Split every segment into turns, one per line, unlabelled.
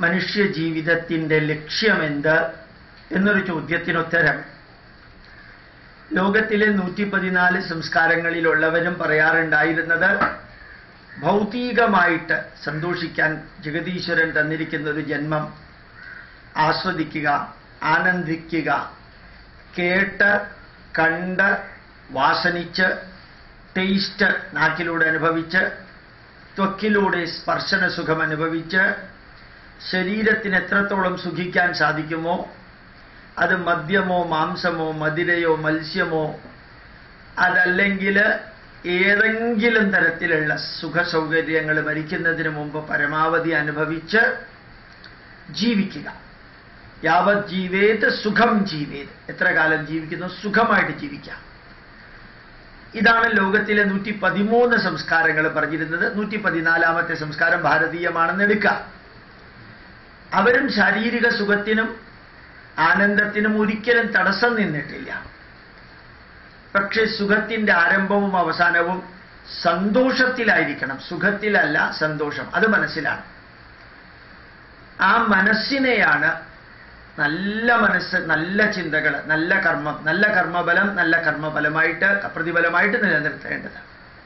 മനുഷ്യ ജീവിതത്തിൻ്റെ ലക്ഷ്യമെന്ത് എന്നൊരു ചോദ്യത്തിനുത്തരം ലോകത്തിലെ നൂറ്റി പതിനാല് സംസ്കാരങ്ങളിലുള്ളവരും പറയാറുണ്ടായിരുന്നത് ഭൗതികമായിട്ട് സന്തോഷിക്കാൻ ജഗതീശ്വരൻ തന്നിരിക്കുന്ന ഒരു ജന്മം ആസ്വദിക്കുക ആനന്ദിക്കുക കേട്ട് കണ്ട് വാസനിച്ച് ടേസ്റ്റ് നാക്കിലൂടെ അനുഭവിച്ച് ത്വക്കിലൂടെ സ്പർശന സുഖം അനുഭവിച്ച് ശരീരത്തിന് എത്രത്തോളം സുഖിക്കാൻ സാധിക്കുമോ അത് മദ്യമോ മാംസമോ മതിരയോ മത്സ്യമോ അതല്ലെങ്കിൽ ഏതെങ്കിലും തരത്തിലുള്ള സുഖ സൗകര്യങ്ങൾ മരിക്കുന്നതിന് മുമ്പ് പരമാവധി അനുഭവിച്ച് ജീവിക്കുക യാവത് ജീവേത് സുഖം ജീവേത് എത്ര കാലം ജീവിക്കുന്നു സുഖമായിട്ട് ജീവിക്കാം ഇതാണ് ലോകത്തിലെ നൂറ്റി പതിമൂന്ന് സംസ്കാരങ്ങൾ പറഞ്ഞിരുന്നത് നൂറ്റി പതിനാലാമത്തെ സംസ്കാരം ഭാരതീയമാണെന്ന് എടുക്കാം അവരും ശാരീരിക സുഖത്തിനും ആനന്ദത്തിനും ഒരിക്കലും തടസ്സം നിന്നിട്ടില്ല പക്ഷെ സുഖത്തിന്റെ ആരംഭവും അവസാനവും സന്തോഷത്തിലായിരിക്കണം സുഖത്തിലല്ല സന്തോഷം അത് മനസ്സിലാണ് ആ മനസ്സിനെയാണ് നല്ല മനസ്സ് നല്ല ചിന്തകൾ നല്ല കർമ്മം നല്ല കർമ്മബലം നല്ല കർമ്മഫലമായിട്ട് പ്രതിഫലമായിട്ട് നിലനിർത്തേണ്ടത്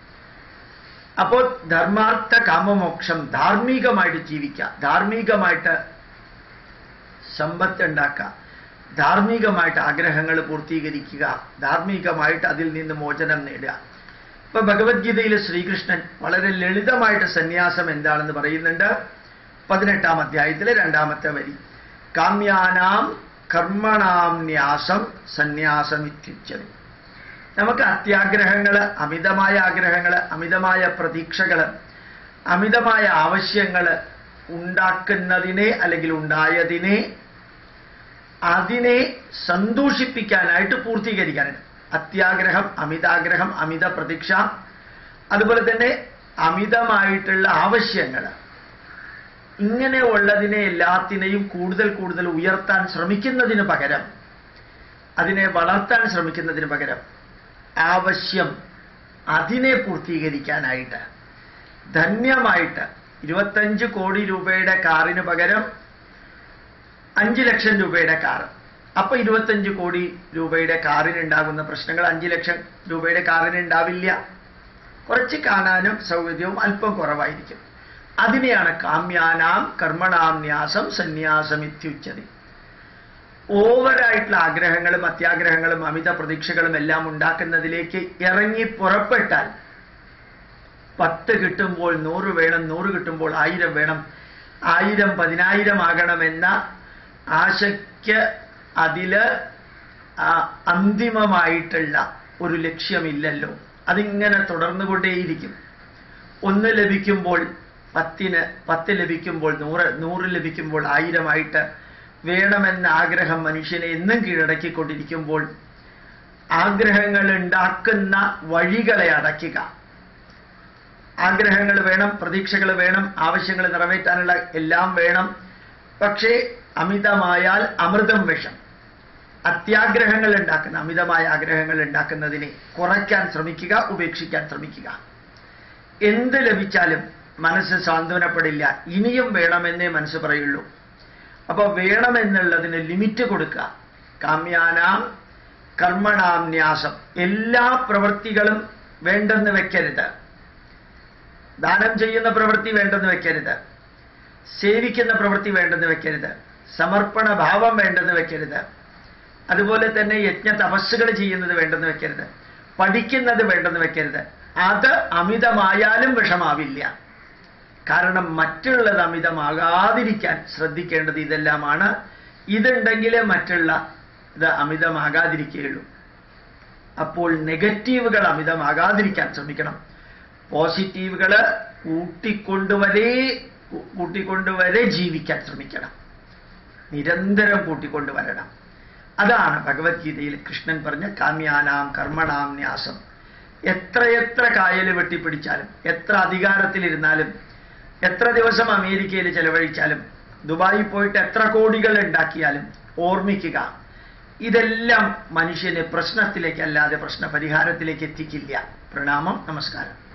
അപ്പോൾ ധർമാർത്ഥ കാമമോക്ഷം ധാർമ്മികമായിട്ട് ജീവിക്കുക ധാർമ്മികമായിട്ട് സമ്പത്ത് ഉണ്ടാക്കുക ധാർമ്മികമായിട്ട് ആഗ്രഹങ്ങൾ പൂർത്തീകരിക്കുക ധാർമ്മികമായിട്ട് അതിൽ നിന്ന് മോചനം നേടുക ഇപ്പൊ ഭഗവത്ഗീതയിൽ ശ്രീകൃഷ്ണൻ വളരെ ലളിതമായിട്ട് സന്യാസം എന്താണെന്ന് പറയുന്നുണ്ട് പതിനെട്ടാം അധ്യായത്തിലെ രണ്ടാമത്തെ വരി കാമ്യാനാം കർമ്മണാം ന്യാസം സന്യാസമിത്യുച്ചത് നമുക്ക് അത്യാഗ്രഹങ്ങൾ അമിതമായ ആഗ്രഹങ്ങൾ അമിതമായ പ്രതീക്ഷകൾ അമിതമായ ആവശ്യങ്ങൾ ഉണ്ടാക്കുന്നതിനെ അല്ലെങ്കിൽ ഉണ്ടായതിനെ അതിനെ സന്തോഷിപ്പിക്കാനായിട്ട് പൂർത്തീകരിക്കാനായിട്ട് അത്യാഗ്രഹം അമിതാഗ്രഹം അമിത പ്രതീക്ഷ അതുപോലെ തന്നെ അമിതമായിട്ടുള്ള ആവശ്യങ്ങൾ ഇങ്ങനെ ഉള്ളതിനെ എല്ലാത്തിനെയും കൂടുതൽ കൂടുതൽ ഉയർത്താൻ ശ്രമിക്കുന്നതിന് പകരം അതിനെ വളർത്താൻ ശ്രമിക്കുന്നതിന് പകരം ആവശ്യം അതിനെ പൂർത്തീകരിക്കാനായിട്ട് ധന്യമായിട്ട് ഇരുപത്തഞ്ച് കോടി രൂപയുടെ കാറിന് പകരം അഞ്ച് ലക്ഷം രൂപയുടെ കാർ അപ്പൊ ഇരുപത്തഞ്ച് കോടി രൂപയുടെ കാറിനുണ്ടാകുന്ന പ്രശ്നങ്ങൾ അഞ്ച് ലക്ഷം രൂപയുടെ കാറിന് ഉണ്ടാവില്ല കുറച്ച് കാണാനും സൗകര്യവും അല്പം കുറവായിരിക്കും അതിനെയാണ് കാമ്യാനാം കർമ്മണാം ന്യാസം സന്യാസം ഇത്യുച്ചതി ഓവറായിട്ടുള്ള ആഗ്രഹങ്ങളും അത്യാഗ്രഹങ്ങളും അമിത പ്രതീക്ഷകളും എല്ലാം ഉണ്ടാക്കുന്നതിലേക്ക് ഇറങ്ങി പുറപ്പെട്ടാൽ പത്ത് കിട്ടുമ്പോൾ നൂറ് വേണം നൂറ് കിട്ടുമ്പോൾ ആയിരം വേണം ആയിരം പതിനായിരം ആകണമെന്ന ആശയ്ക്ക് അതില് ആ അന്തിമമായിട്ടുള്ള ഒരു ലക്ഷ്യമില്ലല്ലോ അതിങ്ങനെ തുടർന്നുകൊണ്ടേയിരിക്കും ഒന്ന് ലഭിക്കുമ്പോൾ പത്തിന് പത്ത് ലഭിക്കുമ്പോൾ നൂറ് നൂറ് ലഭിക്കുമ്പോൾ ആയിരമായിട്ട് വേണമെന്ന ആഗ്രഹം മനുഷ്യനെ എന്നും കീഴടക്കിക്കൊണ്ടിരിക്കുമ്പോൾ ആഗ്രഹങ്ങൾ ഉണ്ടാക്കുന്ന വഴികളെ അടയ്ക്കുക ആഗ്രഹങ്ങൾ വേണം പ്രതീക്ഷകൾ വേണം ആവശ്യങ്ങൾ നിറവേറ്റാനുള്ള എല്ലാം വേണം പക്ഷേ അമിതമായാൽ അമൃതം വിഷം അത്യാഗ്രഹങ്ങൾ ഉണ്ടാക്കുന്ന അമിതമായ ആഗ്രഹങ്ങൾ ഉണ്ടാക്കുന്നതിനെ കുറയ്ക്കാൻ ശ്രമിക്കുക ഉപേക്ഷിക്കാൻ ശ്രമിക്കുക എന്ത് ലഭിച്ചാലും മനസ്സ് സാന്ത്വനപ്പെടില്ല ഇനിയും വേണമെന്നേ മനസ്സ് പറയുള്ളൂ അപ്പോൾ വേണമെന്നുള്ളതിന് ലിമിറ്റ് കൊടുക്കുക കാമ്യാനാം കർമ്മണാം ന്യാസം എല്ലാ പ്രവൃത്തികളും വേണ്ടെന്ന് വെക്കരുത് ദാനം ചെയ്യുന്ന പ്രവൃത്തി വേണ്ടെന്ന് വെക്കരുത് സേവിക്കുന്ന പ്രവൃത്തി വേണ്ടെന്ന് വെക്കരുത് സമർപ്പണ ഭാവം വേണ്ടെന്ന് വെക്കരുത് അതുപോലെ തന്നെ യജ്ഞ തപസ്സുകൾ ചെയ്യുന്നത് വേണ്ടെന്ന് വെക്കരുത് പഠിക്കുന്നത് വേണ്ടെന്ന് വെക്കരുത് അത് അമിതമായാലും വിഷമാവില്ല കാരണം മറ്റുള്ളത് അമിതമാകാതിരിക്കാൻ ശ്രദ്ധിക്കേണ്ടത് ഇതെല്ലാമാണ് ഇതുണ്ടെങ്കിലേ മറ്റുള്ള ഇത് അമിതമാകാതിരിക്കുകയുള്ളൂ അപ്പോൾ നെഗറ്റീവുകൾ അമിതമാകാതിരിക്കാൻ ശ്രമിക്കണം പോസിറ്റീവുകൾ കൂട്ടിക്കൊണ്ടുവരെ കൂട്ടിക്കൊണ്ടുവരെ ജീവിക്കാൻ ശ്രമിക്കണം നിരന്തരം കൂട്ടിക്കൊണ്ടുവരണം അതാണ് ഭഗവത്ഗീതയിൽ കൃഷ്ണൻ പറഞ്ഞ കാമ്യാനാം കർമ്മണാം ന്യാസം എത്രയെത്ര കായൽ വെട്ടിപ്പിടിച്ചാലും എത്ര അധികാരത്തിലിരുന്നാലും എത്ര ദിവസം അമേരിക്കയിൽ ചെലവഴിച്ചാലും ദുബായിൽ പോയിട്ട് എത്ര കോടികൾ ഉണ്ടാക്കിയാലും ഓർമ്മിക്കുക ഇതെല്ലാം മനുഷ്യനെ പ്രശ്നത്തിലേക്ക് അല്ലാതെ പ്രശ്ന പരിഹാരത്തിലേക്ക് എത്തിക്കില്ല പ്രണാമം നമസ്കാരം